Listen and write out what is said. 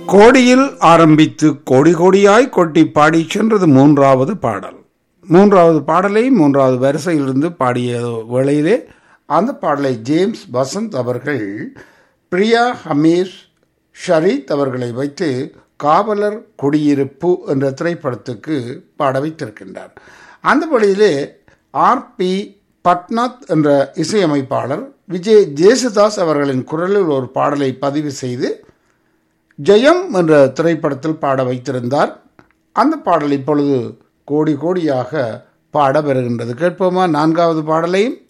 கோடியில் ஆரம்பித்து கோடி கோடியாய் கொட்டி பாடி சென்றது மூன்றாவது பாடல் மூன்றாவது பாடலை மூன்றாவது வரிசையிலிருந்து பாடிய வேளையிலே அந்த பாடலை ஜேம்ஸ் வசந்த் அவர்கள் பிரியா ஹமீஸ் ஷரீத் அவர்களை வைத்து காவலர் குடியிருப்பு என்ற திரைப்படத்துக்கு பாட வைத்திருக்கின்றார் அந்த வழியிலே ஆர் பி பட்நாத் என்ற இசையமைப்பாளர் விஜய் ஜேசுதாஸ் அவர்களின் குரலில் ஒரு பாடலை பதிவு செய்து ஜெயம் என்ற திரைப்படத்தில் பாட வைத்திருந்தார் அந்த பாடல் இப்பொழுது கோடி கோடியாக பாட பெறுகின்றது கேட்போமா நான்காவது பாடலையும்